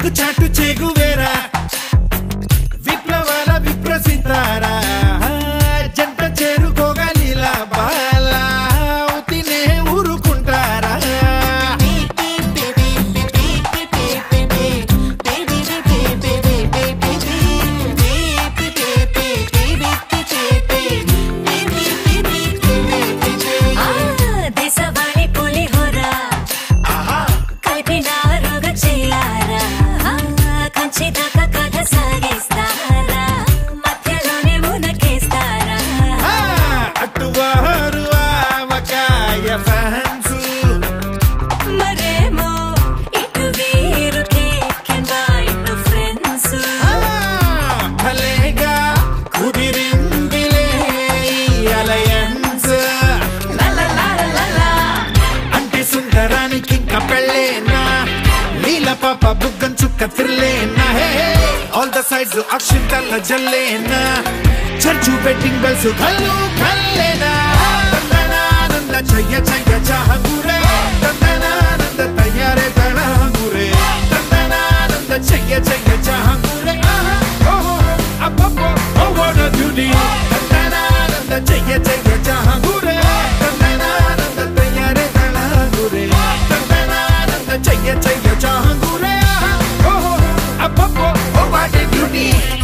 సిగ్గు చాటు చెగువేరా విప్లవాల విప్రసితారా జంట చేరుకోగలిలా బాలా తినే ఊరుకుంటారా ఆ, దేశవాళీ పులిహోర కలిపిన రోగ చేయారా కంచి దాకా కథ సాగిస్తారా మధ్యలోనే మునకేస్తారా ఆ, అటువారు ఆవకాయ ఫ్యాన్స్ మరేమో ఇటు వీరు కేకెంబా ఇటు ఫ్రెండ్స్ భలేగా కుదిరిందిలే అలయన్స్ అంటే సుందరానికి ఇంకా పెళ్ళేనా నీల పాప బుగ్గం చుక్క త్రిల్లేనా ఆల్ ద సైడ్స్ అక్షింతల్ల జల్లేనా చర్చు బెట్టింగ్ బెల్స్ కల్లు కల్లేనా తందనానంద చెయ్య చెయ్య చాహగురే తందనానంద తయారే తళగురే తందనానంద చెయ్య చెయ్య చాహగురే ఓహో అబ్బబ్బో ఓ వాట్ a beauty తందనానంద చెయ్య చెయ్య చాహగురే తందనానంద తయారే తళగురే తందనానంద చెయ్య చెయ్య చాహగురే ఓహో అబ్బబ్బో ఓ వాట్ a beauty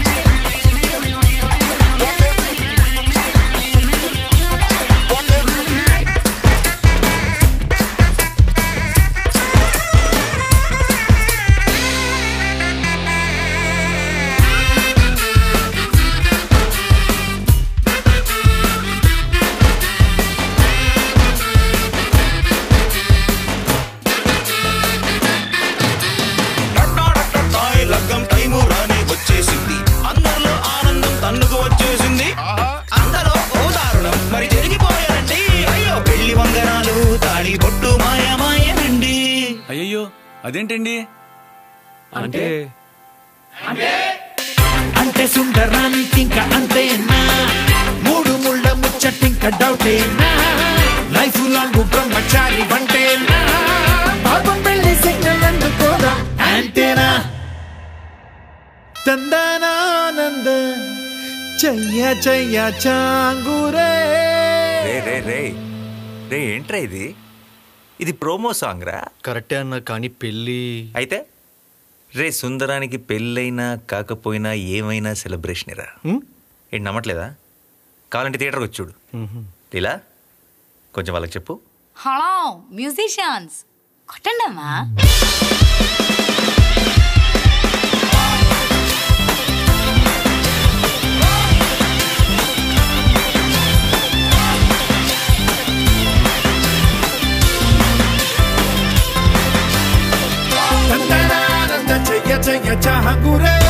టట్టాటట్టాయ్ లగ్గం టైము రాని వచ్చేసింది అందరిలో ఆనందం తన్నుకు వచ్చేసింది అందరూ ఓ దారుణం మరి జరిగిపోయారండి అయ్యో పెళ్లి వంగరాలు తాళి బొట్టు మాయమాయనండి అయ్యయ్యో అదేంటండి అంటే అంటే సుందరానికి ఇంకా అంతేనా మూడు ముళ్ళ ముచ్చటింక డౌటేనా లైఫ్ లాంగ్ బ్రహ్మచారి వంటేనా పాపం పెళ్లి సిగ్నల్ అందుకోదా అంతేనా తందనానంద చెయ్య చెయ్య చాంగురే రే రే రే రే ఏంట్రా ఇది ఇది ప్రోమో సాంగ్ రా కరెక్టే అన్న కానీ పెళ్ళి అయితే రే సుందరానికి పెళ్ళైనా కాకపోయినా ఏమైనా సెలబ్రేషన్ రా హ్మ్? ఏంటి నమ్మట్లేదా కావాలంటే థియేటర్కి వచ్చి చూడు ఇలా కొంచెం వాళ్ళకి చెప్పు హలో మ్యూజిషియన్స్ కొట్టండమ్మా తందనానంద చెయ్య చెయ్య చాంగురే